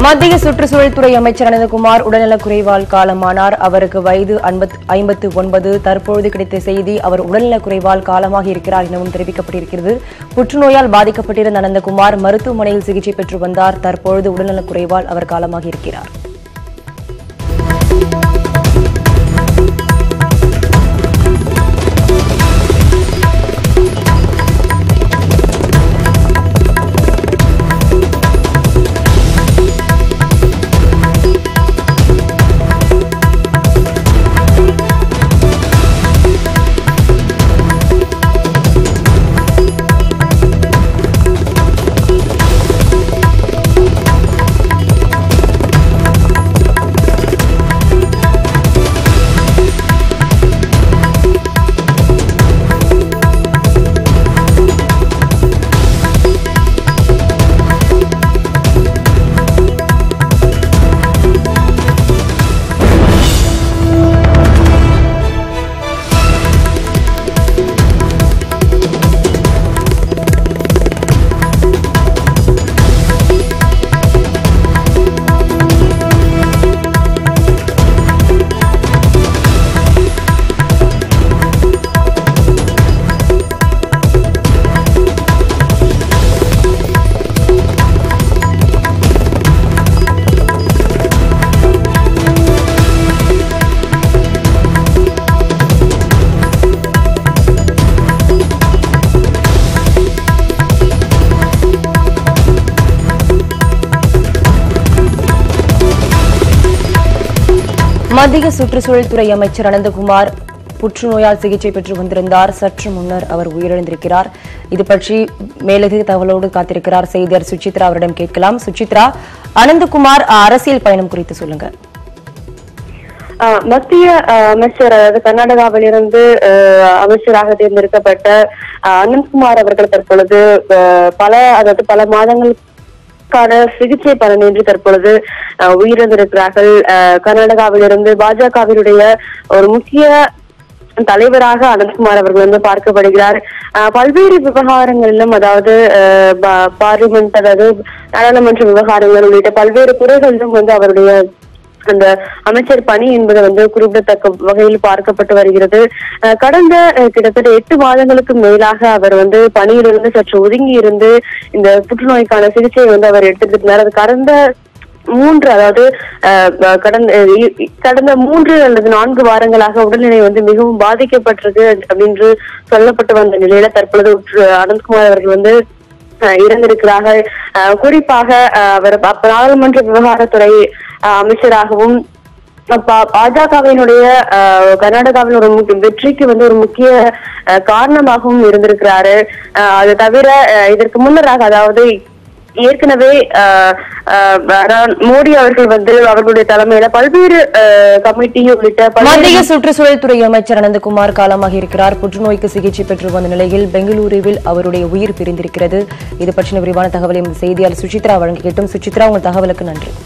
மத்திய சுற்றுச்சூழல் துறை அமைச்சர் அனந்தகுமார் உடல்நலக் குறைவால் காலமானார் அவருக்கு வயது ஐம்பத்து ஒன்பது தற்பொழுது கிடைத்த செய்தி அவர் உடல்நலக் குறைவால் காலமாக இருக்கிறார் எனவும் தெரிவிக்கப்பட்டிருக்கிறது புற்றுநோயால் பாதிக்கப்பட்டிருந்த அனந்தகுமார் மருத்துவமனையில் சிகிச்சை பெற்று வந்தார் தற்பொழுது உடல்நலக் குறைவால் அவர் காலமாக இருக்கிறார் மத்திய சுற்றுச்சூழல் துறை அமைச்சர் அனந்தகுமார் புற்றுநோயால் சிகிச்சை பெற்று வந்திருந்தார் சற்று முன்னர் அவர் உயிரிழந்திருக்கிறார் இது பற்றி மேலதிக தகவலோடு காத்திருக்கிறார் செய்தியாளர் சுசித்ரா அவரிடம் கேட்கலாம் சுசித்ரா அனந்தகுமார் அரசியல் பயணம் குறித்து சொல்லுங்க ஆஹ் மத்திய ஆஹ் அமைச்சர் அதாவது கர்நாடகாவிலிருந்து ஆஹ் அமைச்சராக தேர்ந்தெடுக்கப்பட்ட ஆஹ் அனந்த்குமார் அவர்கள் தற்பொழுது ஆஹ் பல அதாவது பல மாதங்களுக்கான சிகிச்சை பலனின்றி தற்பொழுது ஆஹ் உயிரிழந்திருக்கிறார்கள் ஆஹ் கர்நாடகாவிலிருந்து பாஜகவினுடைய ஒரு முக்கிய தலைவராக அனந்த்குமார் அவர்கள் வந்து பார்க்கப்படுகிறார் ஆஹ் பல்வேறு விவகாரங்களிலும் அதாவது ஆஹ் பா- பார்லிமெண்ட் அதாவது நாடாளுமன்ற விவகாரங்கள் உள்ளிட்ட பல்வேறு துறைகளிலும் வந்து அவருடைய அந்த அமைச்சர் பணி என்பது வந்து குறிப்பிடத்தக்க வகையில் பார்க்கப்பட்டு வருகிறது அஹ் கடந்த அஹ், கிட்டத்தட்ட எட்டு மாதங்களுக்கு மேலாக அவர் வந்து பணியிலிருந்து சற்று ஒதுங்கி இருந்து இந்த புற்றுநோய்க்கான சிகிச்சையை வந்து அவர் எடுத்துட்டு இருந்தார் அது கடந்த மூன்று அதாவது அஹ், அஹ், கடந்த அஹ், இ- இ- கடந்த மூன்று அல்லது நான்கு வாரங்களாக உடல்நிலை வந்து மிகவும் பாதிக்கப்பட்டிருக்கு அப்படின்னு சொல்லப்பட்டு வந்த நிலையில தற்பொழுது உற்று- அனந்த்குமார் அவர்கள் வந்து அஹ் இறந்திருக்கிறார்கள் அஹ் குறிப்பாக அஹ் அவர் அப்ப நாடாளுமன்ற விவகாரத்துறை அஹ் அமைச்சராகவும் பா- பாஜகவினுடைய அஹ், கர்நாடகாவின் ஒரு முக்கிய வெற்றிக்கு வந்து ஒரு முக்கிய அஹ், காரணமாகவும் இருந்திருக்கிறாரு அஹ், அது தவிர அஹ், இதற்கு முன்னராக அதாவது ஏற்கனவே அஹ், அஹ், அதான் மோடி அவர்கள் வந்து அவர்களுடைய தலைமையில பல்வேறு அஹ், கமிட்டி உள்ளிட்ட பல்வேறு மத்திய சுற்றுச்சூழல் துறை அமைச்சர் அனந்தகுமார் காலமாக இருக்கிறார் புற்றுநோய்க்கு சிகிச்சை பெற்று வந்த நிலையில் பெங்களூருவில் அவருடைய உயிர் பிரிந்திருக்கிறது இது பற்றின விரிவான தகவலை இந்த செய்தியாளர் சுசித்ரா வழங்கி கேட்டும் சுசித்ரா உங்கள் தகவலுக்கு நன்றி